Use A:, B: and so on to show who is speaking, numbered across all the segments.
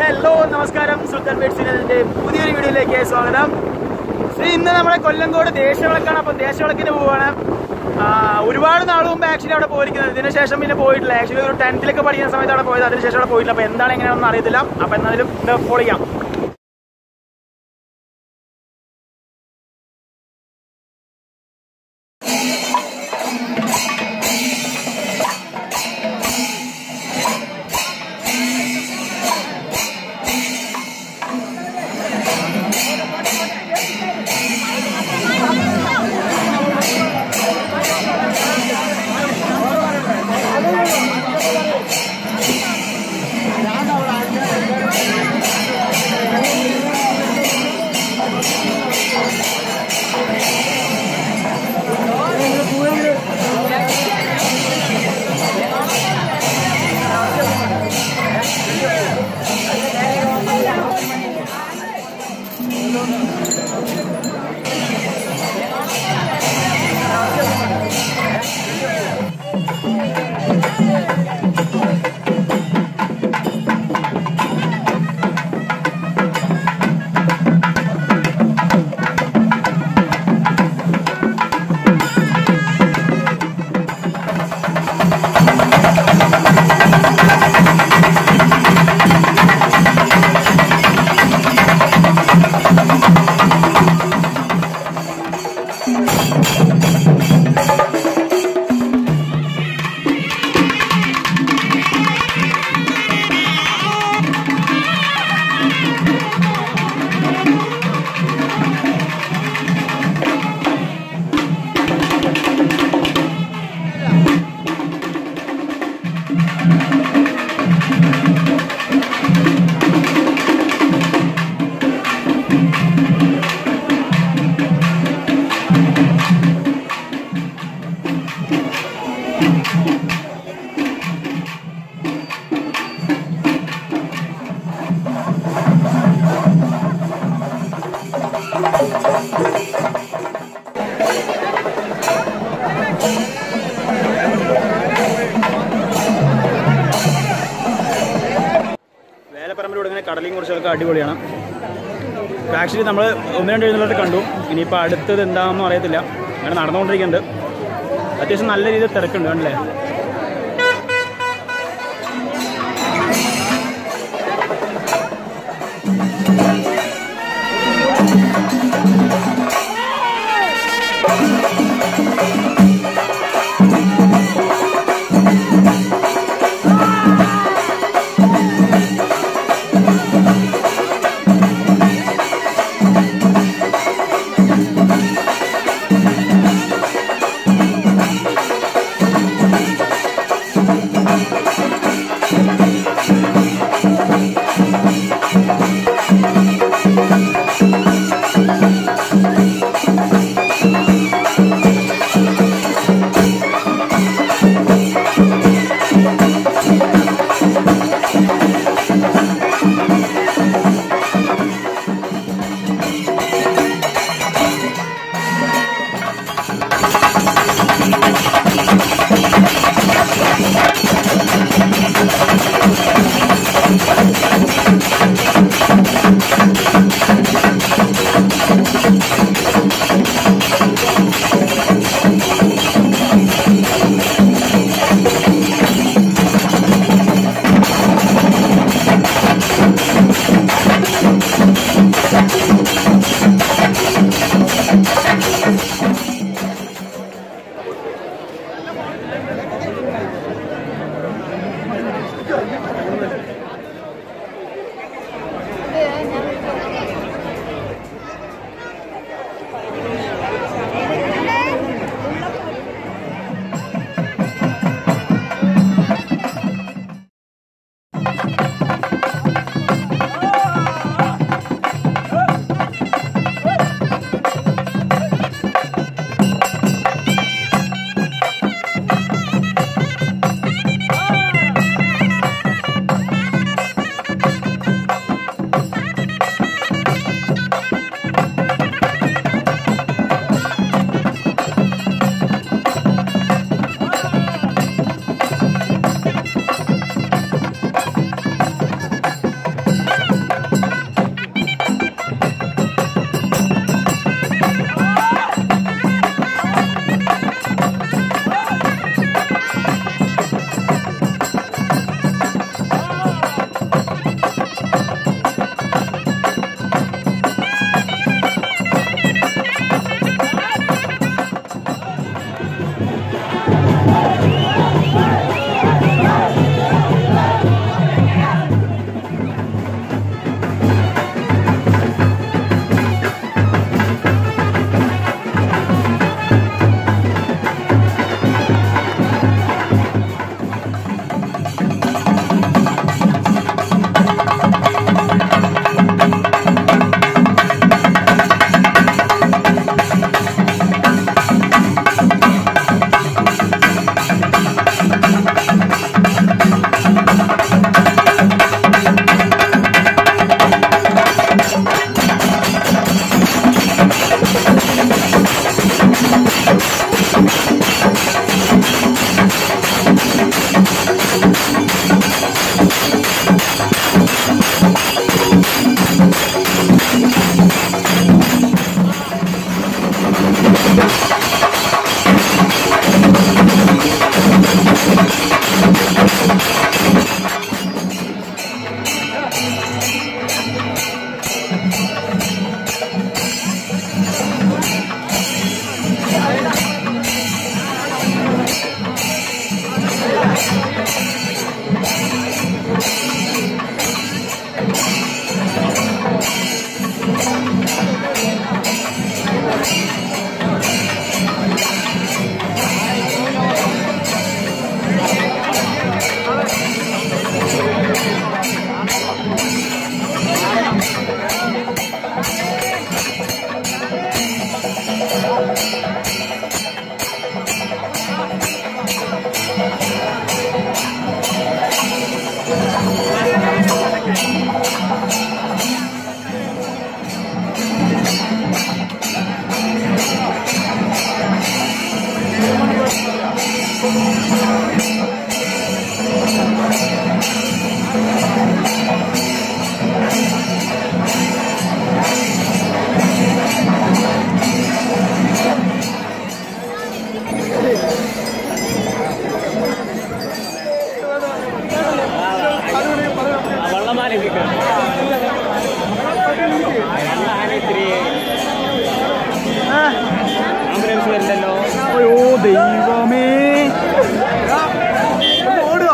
A: Hello നമസ്കാരം സുൽത്താൻ ബേഡ്സിന്റെ പുതിയൊരു വീഡിയോയിലേക്ക് സ്വാഗതം ശ്രീ ഇന്ന് നമ്മുടെ കൊല്ലങ്കോട് ദേശവിളക്കാണ് അപ്പം ദേശവിളക്കിന് പോവാണ് ആ, ഒരുപാട് നാൾ മുമ്പ് ആക്ച്വലി അവിടെ പോയിരിക്കുന്നത് ഇതിന് ശേഷം പിന്നെ പോയിട്ടില്ല ആക്ച്വലി ഒരു ടെൻത്തിലൊക്കെ പഠിക്കുന്ന സമയത്ത് അവിടെ പോയത് അതിനുശേഷം അവിടെ പോയിട്ടില്ല അപ്പം എന്താണ് എങ്ങനെയാണെന്ന് അറിയത്തില്ല അപ്പം എന്നാലും ഇത് ഫോളോ ചെയ്യാം വേലപ്പറമ്പിലൂടെ ഇങ്ങനെ കടലിയും കുറിച്ചൊക്കെ അടിപൊളിയാണ് ആക്ച്വലി നമ്മൾ ഒന്ന് രണ്ട് എഴുന്നള്ളത്ത് കണ്ടു ഇനിയിപ്പോൾ അടുത്തത് എന്താണെന്നും അറിയത്തില്ല അങ്ങനെ നടന്നുകൊണ്ടിരിക്കുന്നുണ്ട് അത്യാവശ്യം നല്ല രീതിയിൽ തിരക്കുണ്ട് കണ്ടില്ലേ
B: ആംബുലൻസ് വരില്ലല്ലോ
A: അയ്യോ ദൈവമേ ഓടുക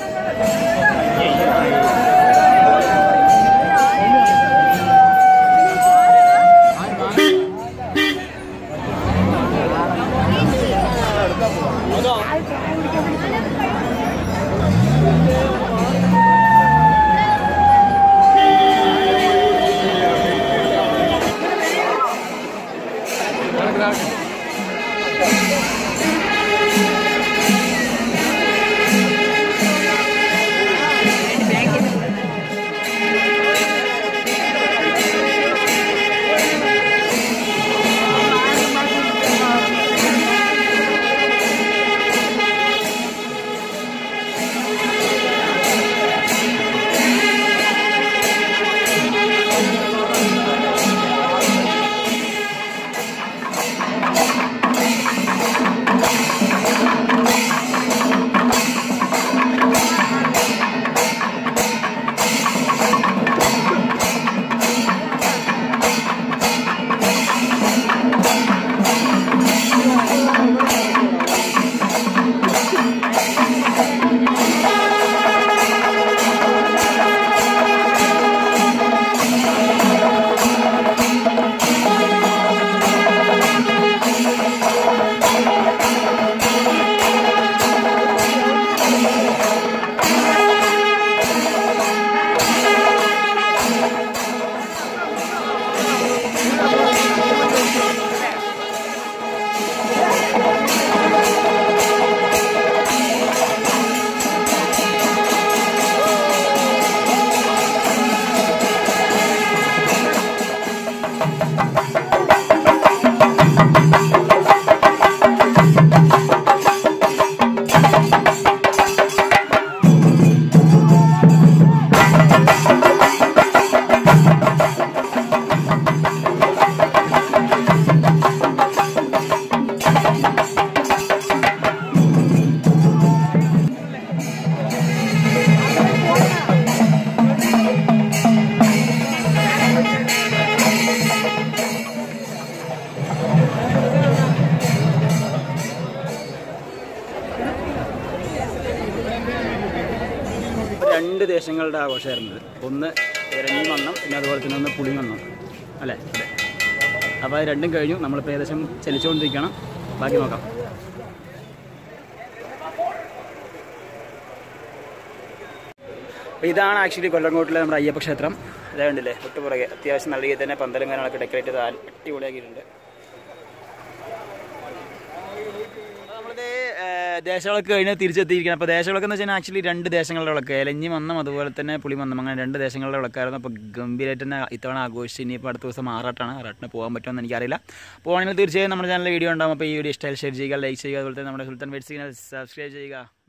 B: രണ്ട് ദേശങ്ങളുടെ ആഘോഷമായിരുന്നു ഇത്. ഒന്ന് ഇരഞ്ഞി മണ്ണം പിന്നെ അതുപോലെ തന്നെ ഒന്ന് പുളി മണ്ണം അല്ലേ അതെ അപ്പോൾ അത് രണ്ടും കഴിഞ്ഞു നമ്മളിപ്പോൾ ഏകദേശം ചലിച്ചുകൊണ്ടിരിക്കണം ബാക്കി നോക്കാം അപ്പോൾ ഇതാണ് ആക്ച്വലി കൊല്ലങ്കോട്ടിലെ നമ്മുടെ അയ്യപ്പ ക്ഷേത്രം ഇതേ കണ്ടില്ലേ തൊട്ടുപുറകെ അത്യാവശ്യം നല്ല രീതിയിൽ തന്നെ പന്തലും കാര്യങ്ങളൊക്കെ ഡെക്കറേറ്റ് ചെയ്ത് ആ- അടിപൊളിയാക്കിയിട്ടുണ്ട് നമ്മളിത് ദേശവിളക്ക് കഴിഞ്ഞ് തിരിച്ചെത്തിയിരിക്കണം അപ്പോൾ ദേശവിളക്ക് എന്ന് വെച്ചാൽ ആക്ച്വലി രണ്ട് ദേശങ്ങളുടെ വിളക്ക് എലഞ്ഞി മന്നം അതുപോലെ തന്നെ പുളിമന്നം അങ്ങനെ രണ്ട് ദേശങ്ങളുടെ വിളക്കായിരുന്നു അപ്പോൾ ഗംഭീരമായിട്ട് തന്നെ ഇത്തവണ ആഘോഷിച്ച് ഇനിയിപ്പോൾ അടുത്ത ദിവസം ആറാട്ടാണ് ആറാട്ടിന് പോകാൻ പറ്റുമെന്ന് എനിക്കറിയില്ല പോകുകയാണെങ്കിൽ തീർച്ചയായും നമ്മുടെ ചാനലിൽ വീഡിയോ ഉണ്ടാകും അപ്പോൾ ഈ വീഡിയോ ഇഷ്ടമായി ഷെയർ ചെയ്യുക ലൈക്ക് ചെയ്യുക അതുപോലെ തന്നെ നമ്മുടെ സുൽത്താൻ വെഡ്സിനെ സബ്സ്ക്രൈബ് ചെയ്യുക